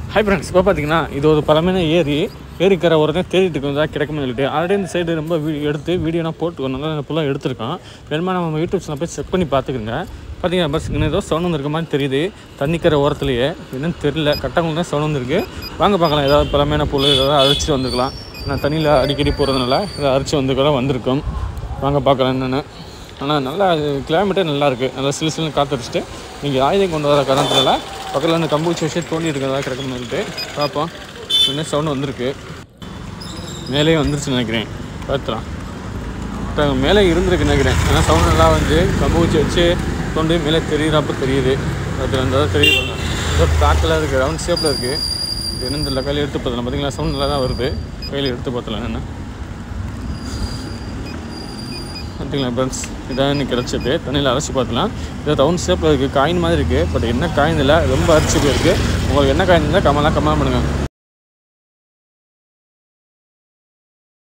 hi friends இப்போ பார்த்தீங்கன்னா இது ஒரு பழமையான ஏரி ஏரிக்கரை ஒருத்தன் தேடிட்டு இருக்கோம் தான் கிடைக்கும்னு சொல்லிட்டு ஆல்ரெடி இந்த சைடு ரொம்ப வீ எடுத்து வீடியோலாம் போட்டு நல்லா ஃபுல்லாக எடுத்திருக்கோம் வேணுமா நம்ம யூடியூப் சேனல் போய் செக் பண்ணி பார்த்துக்குங்க பார்த்தீங்கன்னா பஸ் இன்னும் ஏதோ சவுண்ட் வந்திருக்க மாதிரி தெரியுது தண்ணிக்கரை ஓரத்துலேயே என்னன்னு தெரியல கட்டவங்களுக்கு தான் சவுண்ட் வந்திருக்கு வாங்க பார்க்கலாம் ஏதாவது பழமையான பொருள் ஏதாவது அரைச்சிட்டு வந்துருக்கலாம் நான் தண்ணியில் அடிக்கடி போகிறதுனால இதை அரைச்சி வந்து கூட வந்திருக்கோம் வாங்க பார்க்கலாம் என்னென்னு ஆனால் நல்லா கிளைமேட்டே நல்லா இருக்குது நல்லா சிலு சிலுன்னு காத்தடிச்சிட்டு நீங்கள் ஆயுதம் கொண்டு வர காரணத்தினால பக்கத்தில் அந்த கம்பூச்சி வச்சு தோண்டி இருக்கிறதா கிடைக்கும் சொல்லிட்டு பார்ப்போம் என்ன சவுண்டு வந்திருக்கு மேலேயே வந்துருச்சுன்னு நினைக்கிறேன் பார்த்துலாம் இப்போ மேலே இருந்திருக்கு நினைக்கிறேன் ஆனால் சவுண்ட் நல்லா வந்து கம்பூச்சி வச்சு தோண்டி மேலே தெரியுறப்ப தெரியுது அது அந்த தெரியுது ஏதோ பேக்கில் இருக்குது ரவுண்ட் ஷேப்பில் இருக்குது இது என்ன தெரியல கையில் எடுத்து பார்த்தலாம் பார்த்தீங்களா சவுண்ட் நல்லா தான் வருது கையில் எடுத்து பார்த்தலாம் என்னென்ன பார்த்தீங்களா ஃப்ரெண்ட்ஸ் இதான் இன்னைக்கு கிடச்சது தண்ணியில் அரைச்சி பார்த்துலாம் இது ரவுண்ட் ஷேப்பில் இருக்குது காயின் மாதிரி இருக்குது பட் என்ன காயின் இல்லை ரொம்ப அரிச்சு போயிருக்கு உங்களுக்கு என்ன காயின் இருந்தால் கமெல்லாம் கமெண்ட் பண்ணுங்கள்